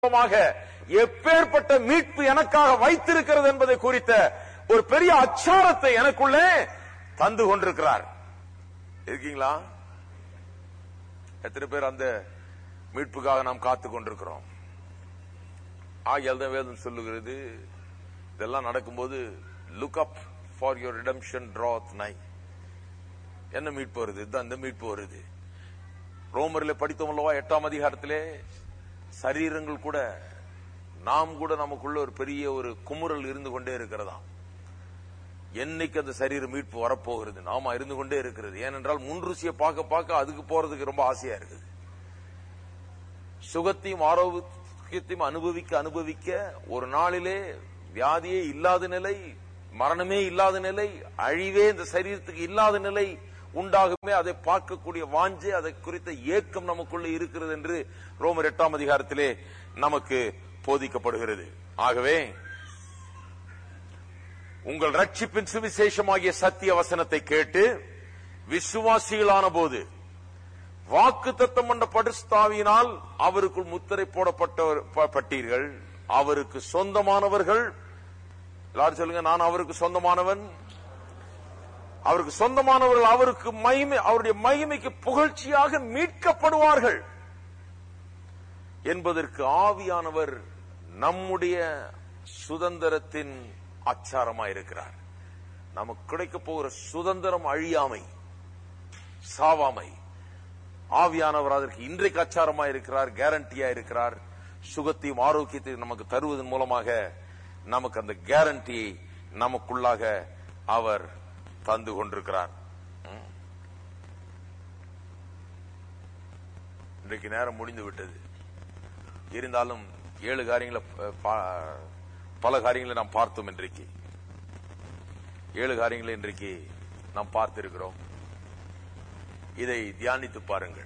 மூலமாக எப்பேற்பட்ட மீட்பு எனக்காக வைத்திருக்கிறது என்பதை குறித்த ஒரு பெரிய அச்சாரத்தை எனக்குள்ளே தந்து கொண்டிருக்கிறார் இருக்கீங்களா எத்தனை பேர் அந்த மீட்புக்காக நாம் காத்து கொண்டிருக்கிறோம் ஆகியால் தான் வேதம் சொல்லுகிறது இதெல்லாம் நடக்கும்போது look up for your redemption draweth nigh என்ன மீட்பு வருது இதுதான் இந்த மீட்பு வருது ரோமரில் படித்தோம் அல்லவா எட்டாம் அதிகாரத்திலே சரீரங்கள் கூட நாம் கூட நமக்குள்ள ஒரு பெரிய ஒரு குமுறல் இருந்து கொண்டே இருக்கிறதாம் என்னைக்கு அந்த சரீர மீட்பு வரப்போகிறது நாம இருந்து கொண்டே இருக்கிறது ஏனென்றால் முன் ருசியை பார்க்க பார்க்க அதுக்கு போறதுக்கு ரொம்ப ஆசையா இருக்குது சுகத்தையும் ஆரோக்கியத்தையும் அனுபவிக்க அனுபவிக்க ஒரு நாளிலே வியாதியே இல்லாத நிலை மரணமே இல்லாத நிலை அழிவே இந்த சரீரத்துக்கு இல்லாத நிலை உண்டாகுமே அதை பார்க்கக்கூடிய வாஞ்சை அதை குறித்த ஏக்கம் நமக்குள்ள இருக்கிறது என்று ரோமர் எட்டாம் அதிகாரத்திலே நமக்கு போதிக்கப்படுகிறது ஆகவே உங்கள் ரட்சிப்பின் சுவிசேஷமாகிய சத்திய வசனத்தை கேட்டு விசுவாசிகளான போது வாக்கு தத்தம் பண்ண படுஸ்தாவியினால் அவருக்குள் முத்திரை போடப்பட்டவர் ப- பட்டீர்கள் அவருக்கு சொந்தமானவர்கள் எல்லாரும் சொல்லுங்க நான் அவருக்கு சொந்தமானவன் அவருக்கு சொந்தமானவர்கள் அவருக்கு மகிமை அவருடைய மகிமைக்கு புகழ்ச்சியாக மீட்கப்படுவார்கள் என்பதற்கு ஆவியானவர் நம்முடைய சுதந்திரத்தின் அச்சாரமாயிருக்கிறார் நமக்கு கிடைக்க போகிற சுதந்திரம் அழியாமை சாவாமை ஆவியானவர் அதற்கு இன்றைக்கு அச்சாரமா இருக்கிறார் கேரண்டியா இருக்கிறார் சுகத்தையும் ஆரோக்கியத்தையும் நமக்கு தருவதன் மூலமாக நமக்கு அந்த கேரண்டியை நமக்குள்ளாக அவர் தந்து கொண்டிருக்கிறார் ம். இன்றைக்கு நேரம் முடிந்து விட்டது இருந்தாலும் ஏழு காரியங்களை அஹ், பா- பல காரியங்களை நாம் பார்த்தோம் இன்றைக்கு ஏழு காரியங்களை இன்றைக்கு நாம் பார்த்திருக்கிறோம் இதை தியானித்து பாருங்கள்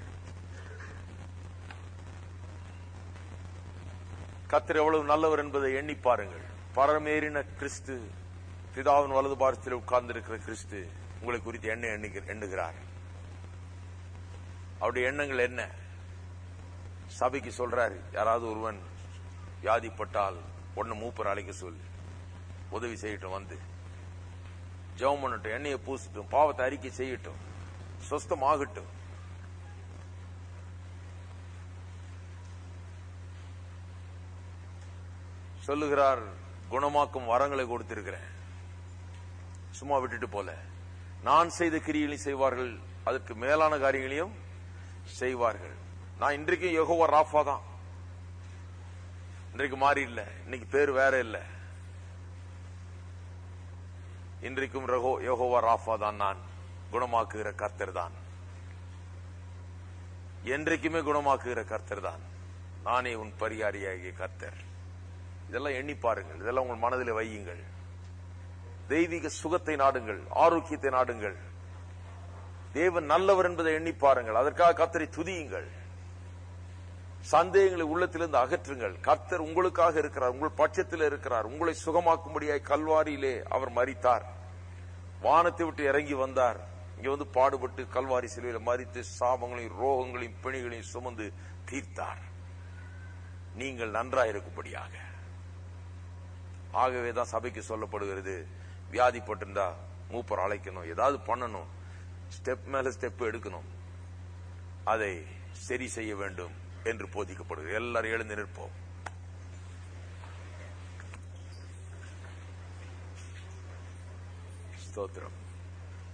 கர்த்தர் எவ்வளவு நல்லவர் என்பதை எண்ணி பாருங்கள் பரமேறின கிறிஸ்து பிதாவின் வலது பாரத்தில் உட்கார்ந்திருக்கிற கிறிஸ்து உங்களை குறித்து எண்ண எண்ணுகிற- எண்ணுகிறார் அவருடைய எண்ணங்கள் என்ன சபைக்கு சொல்றாரு யாராவது ஒருவன் வியாதிப்பட்டால் ஒன்னு மூப்பர் அழைக்க சொல்லு உதவி செய்யட்டும் வந்து ஜெபம் பண்ணட்டும் எண்ணெயை பூசட்டும் பாவத்தை அறிக்கை செய்யட்டும் சொஸ்தமாகட்டும் சொல்லுகிறார் குணமாக்கும் வரங்களை கொடுத்திருக்கிறேன் சும்மா விட்டுட்டு போல நான் செய்த கிரியைகளையும் செய்வார்கள் அதற்கு மேலான காரியங்களையும் செய்வார்கள் நான் இன்றைக்கும் யெகோவா ராஃபா தான் இன்றைக்கு மாறி இல்ல இன்னைக்கு பேர் வேற இல்ல இன்றைக்கும் ரகோ யெகோவா ராஃபா தான் நான் குணமாக்குகிற கர்த்தர் தான் என்றைக்குமே குணமாக்குகிற கர்த்தர் தான் நானே உன் பரிகாரியாகிய கர்த்தர் இதெல்லாம் எண்ணி பாருங்கள் இதெல்லாம் உங்கள் மனதில் வையுங்கள் தெய்வீக சுகத்தை நாடுங்கள் ஆரோக்கியத்தை நாடுங்கள் தேவன் நல்லவர் என்பதை எண்ணி பாருங்கள் அதற்காக கர்த்தரை துதியுங்கள் சந்தேகங்களை உள்ளத்திலிருந்து அகற்றுங்கள் கர்த்தர் உங்களுக்காக இருக்கிறார் உங்கள் பட்சத்தில் இருக்கிறார் உங்களை சுகமாக்கும்படியாய் கல்வாரியிலே அவர் மரித்தார் வானத்தை விட்டு இறங்கி வந்தார் இங்க வந்து பாடுபட்டு கல்வாரி சிலுவையில மறித்து சாபங்களையும் ரோகங்களையும் பிணிகளையும் சுமந்து தீர்த்தார் நீங்கள் நன்றாயிருக்கும்படியாக ஆகவே தான் சபைக்கு சொல்லப்படுகிறது வியாதிப்பட்டிருந்தா மூப்பர் அழைக்கணும் ஏதாவது பண்ணணும் ஸ்டெப் மேல ஸ்டெப் எடுக்கணும் அதை சரி செய்ய வேண்டும் என்று போதிக்கப்படுகிறது எல்லாரும் எழுந்து நிற்போம் ஸ்தோத்திரம்